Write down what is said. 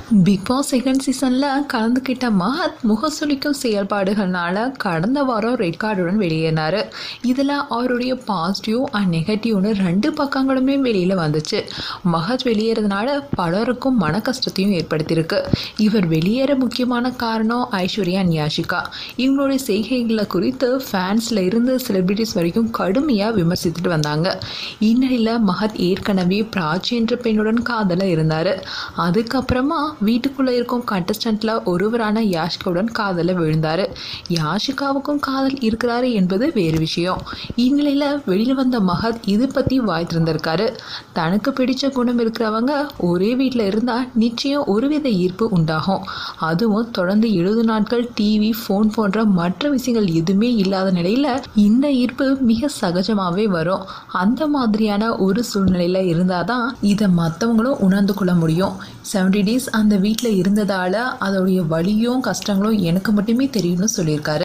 big pass second சீசனில் கலந்துக்கிட்ட மஹத் முகசுளிக்கும் செயல்பாடுகள்னால கடந்த வாரம் ரெட் கார்டுடன் வெளியேறினார் இதில் அவருடைய பாசிட்டிவ் அண்ட் நெகட்டிவ்னு ரெண்டு பக்கங்களுமே வெளியில் வந்துச்சு மஹத் வெளியேறதுனால பலருக்கும் மன கஷ்டத்தையும் ஏற்படுத்தியிருக்கு இவர் வெளியேற முக்கியமான காரணம் ஐஸ்வர்யா அண்ட் யாஷிகா இவங்களுடைய செய்கைகளை குறித்து ஃபேன்ஸில் இருந்து செலிபிரிட்டிஸ் வரைக்கும் கடுமையாக விமர்சித்துட்டு வந்தாங்க இந்நிலையில் மஹத் ஏற்கனவே பிராச்சி என்ற பெண்ணுடன் காதலில் இருந்தார் அதுக்கப்புறமா வீட்டுக்குள்ளே இருக்கும் கண்டஸ்டண்ட்டில் ஒருவரான யாஷிகாவுடன் காதலில் விழுந்தார் யாஷிகாவுக்கும் காதல் இருக்கிறாரு என்பது வேறு விஷயம் இந்நிலையில் வெளியில் வந்த மஹத் இது பற்றி வாய் திறந்திருக்காரு தனக்கு பிடிச்ச குணம் இருக்கிறவங்க ஒரே வீட்டில் இருந்தால் நிச்சயம் ஒருவித ஈர்ப்பு உண்டாகும் அதுவும் தொடர்ந்து எழுபது நாட்கள் டிவி ஃபோன் போன்ற மற்ற விஷயங்கள் எதுவுமே இல்லாத நிலையில் இந்த ஈர்ப்பு மிக சகஜமாகவே வரும் அந்த மாதிரியான ஒரு சூழ்நிலையில் இருந்தால் தான் இதை மற்றவங்களும் உணர்ந்து கொள்ள முடியும் செவன்டி டேஸ் அந்த வீட்டில் இருந்ததால் அதோடைய வலியும் கஷ்டங்களும் எனக்கு மட்டுமே தெரியும்னு சொல்லியிருக்காரு